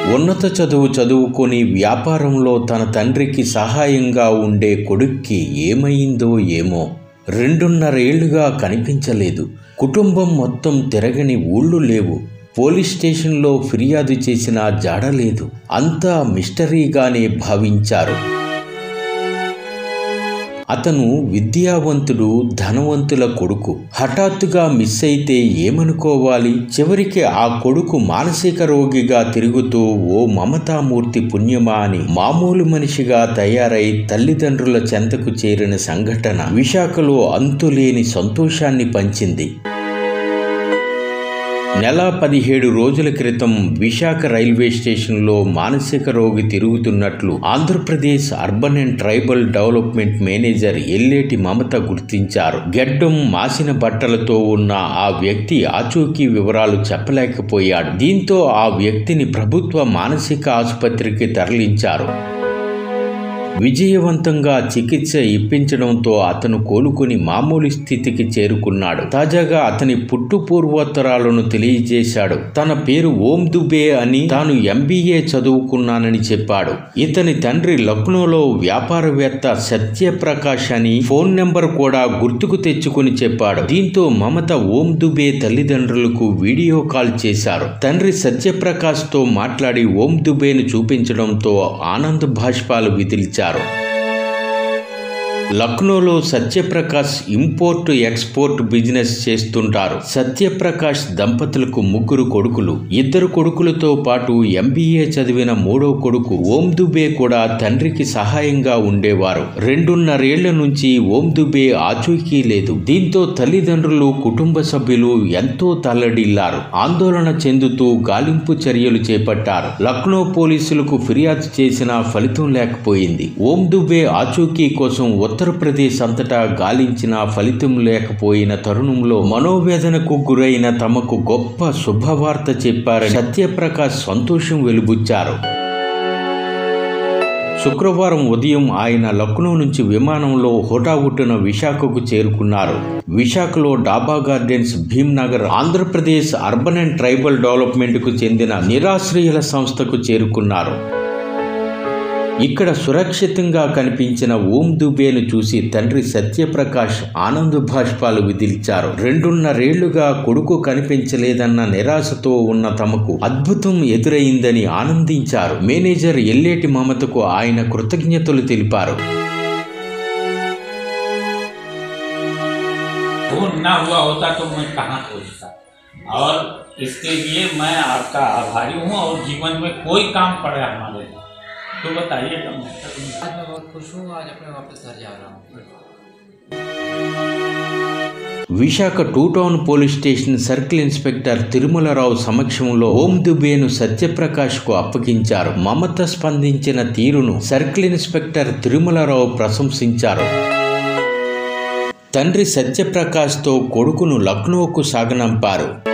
ఉన్నత చదువు చదువుకొని వ్యాపారంలో తన తండ్రికి సహాయంగా ఉండే కొడుక్కి ఏమైందో ఏమో రెండున్నరేళ్లుగా కనిపించలేదు కుటుంబం మొత్తం తిరగని ఊళ్ళు లేవు పోలీస్ స్టేషన్లో ఫిర్యాదు చేసినా జాడలేదు అంతా మిస్టరీగానే భావించారు అతను విద్యావంతుడు ధనవంతుల కొడుకు హఠాత్తుగా మిస్ అయితే ఏమనుకోవాలి చివరికి ఆ కొడుకు మానసిక రోగిగా తిరుగుతూ ఓ మమతామూర్తి పుణ్యమా అని మామూలు మనిషిగా తయారై తల్లిదండ్రుల చెంతకు చేరిన సంఘటన విశాఖలో అంతులేని సంతోషాన్ని పంచింది నెల పదిహేడు రోజుల క్రితం విశాఖ రైల్వే స్టేషన్లో మానసిక రోగి తిరుగుతున్నట్లు Andhra Pradesh urban and tribal development manager Elleti Mamata గుర్తించారు గెడ్డం మాసిన బట్టలతో ఉన్న ఆ వ్యక్తి ఆచూకీ వివరాలు చెప్పలేకపోయాడు దీంతో ఆ వ్యక్తిని ప్రభుత్వ మానసిక ఆసుపత్రికి తరలించారు విజయవంతంగా చికిత్స ఇప్పించడంతో అతను కోలుకుని మామూలు స్థితికి చేరుకున్నాడు తాజాగా అతని పుట్టు పూర్వోత్తరాలను తెలియజేశాడు తన పేరు ఓం దుబే అని తాను ఎంబీఏ చదువుకున్నానని చెప్పాడు ఇతని తండ్రి లక్నోలో వ్యాపారవేత్త సత్యప్రకాష్ అని ఫోన్ నెంబర్ కూడా గుర్తుకు తెచ్చుకుని చెప్పాడు దీంతో మమత ఓం దుబే తల్లిదండ్రులకు వీడియో కాల్ చేశారు తండ్రి సత్యప్రకాష్ తో మాట్లాడి ఓం దుబేను చూపించడంతో ఆనంద్ భాష్పాలు విదిల్చారు లక్నోలో సత్యప్రకాష్ ఇంపోర్ట్ ఎక్స్పోర్ట్ బిజినెస్ చేస్తుంటారు సత్యప్రకాష్ దంపతులకు ముగ్గురు కొడుకులు ఇద్దరు కొడుకులతో పాటు ఎంబీఏ చదివిన మూడో కొడుకు ఓం దుబే కూడా తండ్రికి సహాయంగా ఉండేవారు రెండున్నరేళ్ల నుంచి ఓం దుబే ఆచూకీ లేదు దీంతో తల్లిదండ్రులు కుటుంబ సభ్యులు ఎంతో తల్లడిల్లారు ఆందోళన చెందుతూ గాలింపు చర్యలు చేపట్టారు లక్నో పోలీసులకు ఫిర్యాదు చేసినా ఫలితం లేకపోయింది ఓం దుబే ఆచూకీ కోసం ఉత్తరప్రదేశ్ అంతటా గాలించిన ఫలితం లేకపోయిన తరుణంలో మనోవేదనకు గురైన తమకు గొప్ప శుభవార్త చెప్పారని సత్యప్రకాష్ సంతోషం వెలుబుచ్చారు శుక్రవారం ఉదయం ఆయన లక్నో నుంచి విమానంలో హుటాహుటిన విశాఖకు చేరుకున్నారు విశాఖలో Daba gardens Bhimnagar Andhra Pradesh urban and tribal డెవలప్మెంట్కు చెందిన నిరాశ్రయుల సంస్థకు చేరుకున్నారు ఇక్కడ సురక్షితంగా కనిపించిన ఓం దుబేను చూసి తండ్రి సత్యప్రకాష్ ఆనంద భాష్పాలు విదిల్చారు రెండున్నరేళ్లుగా కొడుకు కనిపించలేదన్న నిరాశతో ఉన్న తమకు అద్భుతం ఎదురైందని ఆనందించారు మేనేజర్ ఎల్లేటి మమతకు ఆయన కృతజ్ఞతలు తెలిపారు वो ना हुआ होता तो मैं कहाँ पहुँचता और इसके लिए मैं आपका आभारी हूँ और जीवन में कोई काम पड़े हमारे तो बताइएगा मैं आज मैं बहुत खुश हूँ आज अपने वापस घर जा रहा हूँ Visakha two town police station circle inspector Tirumalarao సమక్షంలో ఓం దుబేను సత్యప్రకాష్కు అప్పగించారు మమత స్పందించిన తీరును సర్కిల్ ఇన్స్పెక్టర్ తిరుమలరావు ప్రశంసించారు తండ్రి సత్యప్రకాష్తో కొడుకును లక్నోకు సాగనంపారు